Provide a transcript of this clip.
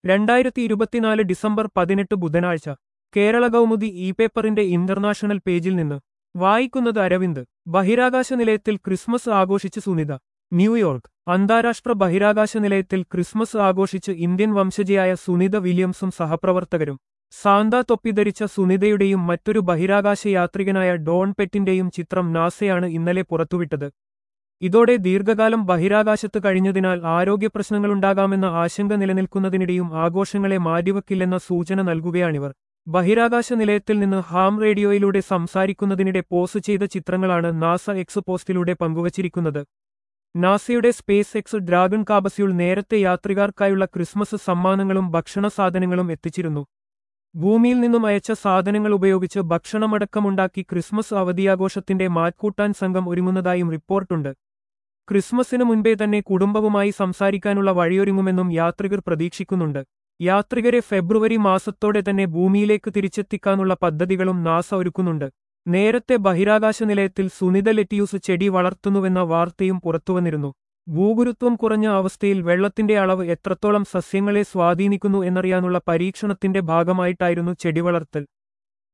രണ്ടായിരത്തി ഇരുപത്തിനാല് ഡിസംബർ പതിനെട്ട് ബുധനാഴ്ച കേരള കൗമുദി ഇ പേപ്പറിന്റെ ഇന്റർനാഷണൽ പേജിൽ നിന്ന് വായിക്കുന്നത് അരവിന്ദ് ബഹിരാകാശ നിലയത്തിൽ ക്രിസ്മസ് ആഘോഷിച്ച് സുനിത ന്യൂയോർക്ക് അന്താരാഷ്ട്ര ബഹിരാകാശ നിലയത്തിൽ ക്രിസ്മസ് ആഘോഷിച്ച് ഇന്ത്യൻ വംശജയായ സുനിത വില്യംസും സഹപ്രവർത്തകരും സാന്ത തൊപ്പി ധരിച്ച സുനിതയുടെയും മറ്റൊരു ബഹിരാകാശ യാത്രികനായ ഡോൺ പെറ്റിന്റെയും ചിത്രം നാസയാണ് ഇന്നലെ പുറത്തുവിട്ടത് ഇതോടെ ദീർഘകാലം ബഹിരാകാശത്ത് കഴിഞ്ഞതിനാൽ ആരോഗ്യപ്രശ്നങ്ങളുണ്ടാകാമെന്ന ആശങ്ക നിലനിൽക്കുന്നതിനിടെയും ആഘോഷങ്ങളെ മാറ്റിവെക്കില്ലെന്ന സൂചന നൽകുകയാണിവർ ബഹിരാകാശ നിലയത്തിൽ നിന്ന് ഹാം റേഡിയോയിലൂടെ സംസാരിക്കുന്നതിനിടെ പോസ്റ്റ് ചെയ്ത ചിത്രങ്ങളാണ് നാസ എക്സ് പോസ്റ്റിലൂടെ പങ്കുവച്ചിരിക്കുന്നത് നാസയുടെ സ്പേസ് എക്സ് ഡ്രാഗൺ കാബസ്യൂൾ നേരത്തെ യാത്രികർക്കായുള്ള ക്രിസ്മസ് സമ്മാനങ്ങളും ഭക്ഷണ സാധനങ്ങളും എത്തിച്ചിരുന്നു ഭൂമിയിൽ നിന്നും അയച്ച സാധനങ്ങൾ ഉപയോഗിച്ച് ഭക്ഷണമടക്കമുണ്ടാക്കി ക്രിസ്മസ് അവധിയാഘോഷത്തിന്റെ മാറ്റ്കൂട്ടാൻ സംഘം ഒരുങ്ങുന്നതായും റിപ്പോർട്ടുണ്ട് ക്രിസ്മസിന് മുൻപേ തന്നെ കുടുംബവുമായി സംസാരിക്കാനുള്ള വഴിയൊരുങ്ങുമെന്നും യാത്രികർ പ്രതീക്ഷിക്കുന്നുണ്ട് യാത്രികരെ ഫെബ്രുവരി മാസത്തോടെ തന്നെ ഭൂമിയിലേക്ക് തിരിച്ചെത്തിക്കാനുള്ള പദ്ധതികളും നാസ ഒരുക്കുന്നുണ്ട് നേരത്തെ ബഹിരാകാശ നിലയത്തിൽ സുനിത ലെറ്റിയൂസ് ചെടി വളർത്തുന്നുവെന്ന വാർത്തയും പുറത്തുവന്നിരുന്നു ഭൂഗുരുത്വം കുറഞ്ഞ അവസ്ഥയിൽ വെള്ളത്തിന്റെ അളവ് എത്രത്തോളം സസ്യങ്ങളെ സ്വാധീനിക്കുന്നു എന്നറിയാനുള്ള പരീക്ഷണത്തിന്റെ ഭാഗമായിട്ടായിരുന്നു ചെടി വളർത്തൽ